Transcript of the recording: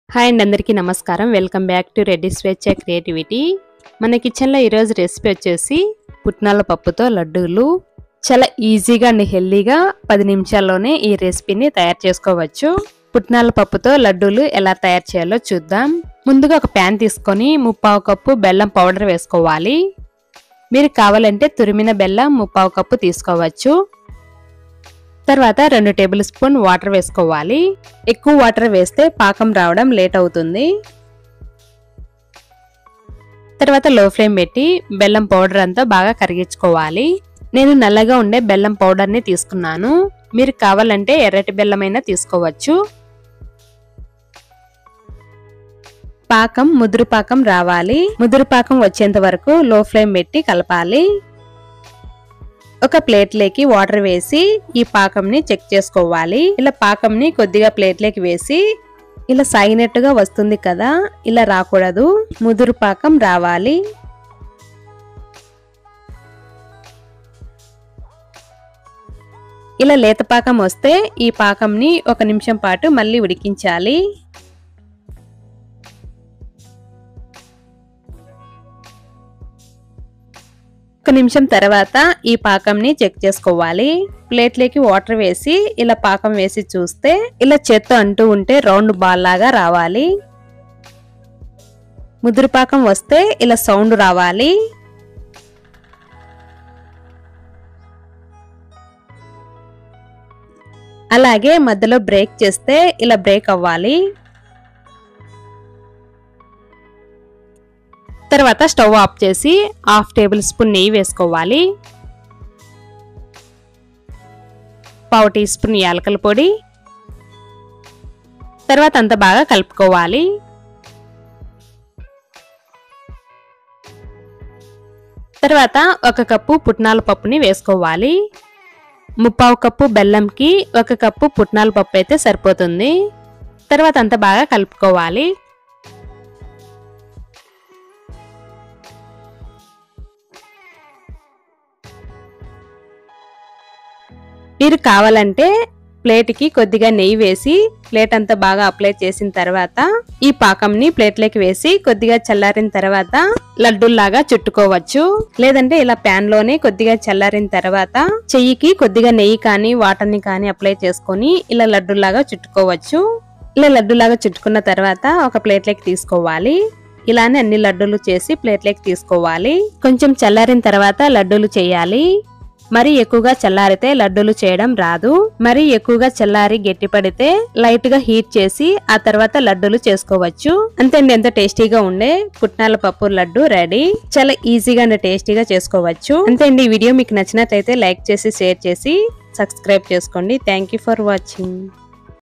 hi అండి అందరికీ నమస్కారం వెల్కమ్ బ్యాక్ టు రెడ్డి స్వేచ్ఛ క్రియేటివిటీ మన కిచెన్లో ఈరోజు రెసిపీ వచ్చేసి పుట్నాల పప్పుతో లడ్డూలు చాలా ఈజీగా అండ్ హెల్దీగా పది నిమిషాల్లోనే ఈ రెసిపీని తయారు చేసుకోవచ్చు పుట్నాల పప్పుతో లడ్డూలు ఎలా తయారు చేయాలో చూద్దాం ముందుగా ఒక ప్యాన్ తీసుకొని ముప్పావు కప్పు బెల్లం పౌడర్ వేసుకోవాలి మీరు కావాలంటే తురిమిన బెల్లం ముప్పావు కప్పు తీసుకోవచ్చు తర్వాత రెండు టేబుల్ స్పూన్ వాటర్ వేసుకోవాలి ఎక్కువ వాటర్ వేస్తే పాకం రావడం లేట్ అవుతుంది తర్వాత లో ఫ్లేమ్ పెట్టి బెల్లం పౌడర్ అంతా బాగా కరిగించుకోవాలి నేను నల్లగా ఉండే బెల్లం పౌడర్ని తీసుకున్నాను మీరు కావాలంటే ఎర్రటి బెల్లమైనా తీసుకోవచ్చు పాకం ముదురు పాకం రావాలి ముదురు పాకం వచ్చేంత వరకు లో ఫ్లేమ్ పెట్టి కలపాలి ఒక ప్లేట్లోకి వాటర్ వేసి ఈ పాకంని చెక్ చేసుకోవాలి ఇలా పాకంని కొద్దిగా ప్లేట్లోకి వేసి ఇలా సాగినట్టుగా వస్తుంది కదా ఇలా రాకూడదు ముదురు పాకం రావాలి ఇలా లేత పాకం వస్తే ఈ పాకంని ఒక నిమిషం పాటు మళ్ళీ ఉడికించాలి ఒక నిమిషం తర్వాత ఈ పాకంని చెక్ చేసుకోవాలి ప్లేట్లోకి వాటర్ వేసి ఇలా పాకం వేసి చూస్తే ఇలా చేత్తో అంటూ ఉంటే రౌండ్ బాల్ లాగా రావాలి ముదురు పాకం వస్తే ఇలా సౌండ్ రావాలి అలాగే మధ్యలో బ్రేక్ చేస్తే ఇలా బ్రేక్ అవ్వాలి తర్వాత స్టవ్ ఆఫ్ చేసి హాఫ్ టేబుల్ స్పూన్ నెయ్యి వేసుకోవాలి పావు టీ స్పూన్ యాలకల పొడి తర్వాత అంత బాగా కలుపుకోవాలి తర్వాత ఒక కప్పు పుట్నాల పప్పుని వేసుకోవాలి ముప్పావు కప్పు బెల్లంకి ఒక కప్పు పుట్నాల పప్పు అయితే సరిపోతుంది తర్వాత అంత బాగా కలుపుకోవాలి మీరు కావాలంటే ప్లేట్కి కొద్దిగా నెయ్యి వేసి ప్లేట్ అంతా బాగా అప్లై చేసిన తర్వాత ఈ పాకంని ప్లేట్లోకి వేసి కొద్దిగా చల్లారిన తర్వాత లడ్డూల్లాగా చుట్టుకోవచ్చు లేదంటే ఇలా ప్యాన్ లోనే కొద్దిగా చల్లారిన తర్వాత చెయ్యికి కొద్దిగా నెయ్యి కానీ వాటర్ని కానీ అప్లై చేసుకొని ఇలా లడ్డూల్లాగా చుట్టుకోవచ్చు ఇలా లడ్డూలాగా చుట్టుకున్న తర్వాత ఒక ప్లేట్లోకి తీసుకోవాలి ఇలానే అన్ని లడ్డూలు చేసి ప్లేట్లోకి తీసుకోవాలి కొంచెం చల్లారిన తర్వాత లడ్డూలు చేయాలి మరీ ఎక్కువగా చల్లారితే లడ్డూలు చేయడం రాదు మరీ ఎక్కువగా చల్లారి గట్టిపడితే లైట్ గా హీట్ చేసి ఆ తర్వాత లడ్డూలు చేసుకోవచ్చు అంతేండి ఎంత టేస్టీగా ఉండే పుట్నాల పప్పు లడ్డు రెడీ చాలా ఈజీగా అండ్ టేస్టీగా చేసుకోవచ్చు అంతేండి ఈ వీడియో మీకు నచ్చినట్లయితే లైక్ చేసి షేర్ చేసి సబ్స్క్రైబ్ చేసుకోండి థ్యాంక్ ఫర్ వాచింగ్